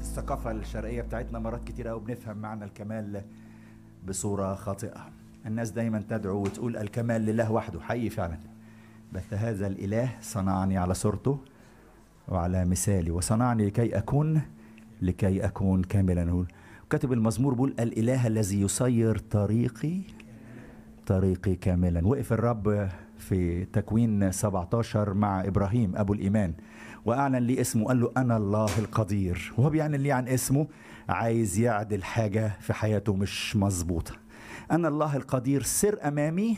الثقافة الشرقية بتاعتنا مرات كتير قوي بنفهم معنى الكمال بصورة خاطئة الناس دايما تدعو وتقول الكمال لله وحده حقيقي فعلا بس هذا الإله صنعني على صورته وعلى مثالي وصنعني لكي أكون لكي أكون كاملا كاتب المزمور بيقول الإله الذي يصير طريقي طريقي كاملا وقف الرب في تكوين 17 مع إبراهيم أبو الإيمان وأعلن لي اسمه قال له أنا الله القدير وهو بيعلن لي عن اسمه عايز يعدل حاجة في حياته مش مظبوطة أنا الله القدير سر أمامي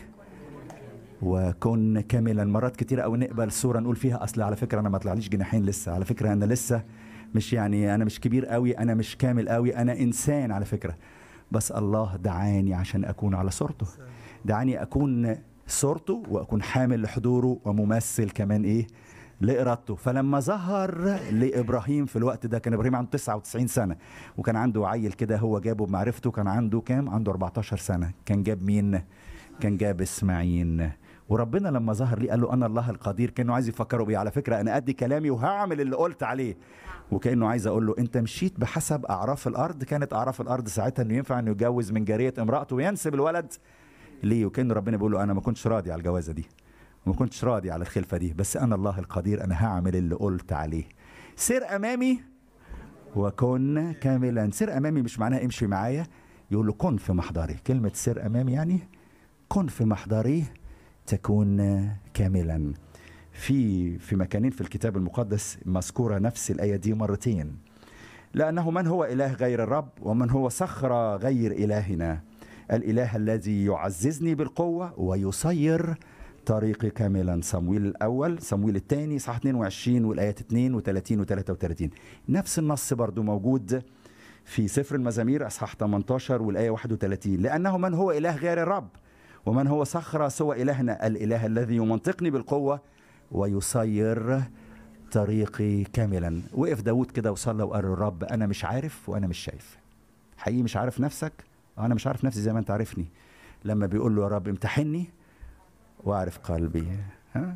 وكن كاملا مرات كتير قوي نقبل صورة نقول فيها أصل على فكرة أنا ما طلعليش جناحين لسه على فكرة أنا لسه مش يعني أنا مش كبير قوي أنا مش كامل قوي أنا إنسان على فكرة بس الله دعاني عشان أكون على صورته دعاني أكون صورته وأكون حامل لحضوره وممثل كمان إيه لإرادته فلما ظهر لإبراهيم في الوقت ده كان إبراهيم عنده 99 سنة وكان عنده عيل كده هو جابه بمعرفته كان عنده كام عنده 14 سنة كان جاب مين كان جاب إسماعيل وربنا لما ظهر لي قال له انا الله القدير كانه عايز يفكره بيه على فكره انا ادي كلامي وهعمل اللي قلت عليه وكانه عايز اقول له انت مشيت بحسب اعراف الارض كانت اعراف الارض ساعتها انه ينفع انه يتجوز من جاريه امراته وينسب الولد ليه وكان ربنا بيقول له انا ما كنتش راضي على الجوازه دي وما كنتش راضي على الخلفه دي بس انا الله القدير انا هعمل اللي قلت عليه سر امامي وكن كاملا سر امامي مش معناها امشي معايا يقول له كن في محضري كلمه سر امامي يعني كن في محضري تكون كاملا في في مكانين في الكتاب المقدس مذكوره نفس الايه دي مرتين لانه من هو اله غير الرب ومن هو صخره غير الهنا الاله الذي يعززني بالقوه ويصير طريقي كاملا صمويل الاول صمويل الثاني صح 22 والايات 32 و33 نفس النص برضو موجود في سفر المزامير اصحاح 18 والايه 31 لانه من هو اله غير الرب ومن هو صخرة سوى إلهنا الإله الذي يمنطقني بالقوة ويصير طريقي كاملا وقف داود كده وصلى وقال الرب أنا مش عارف وأنا مش شايف حقيقي مش عارف نفسك أنا مش عارف نفسي زي ما أنت عارفني لما بيقول له يا رب امتحني واعرف قلبي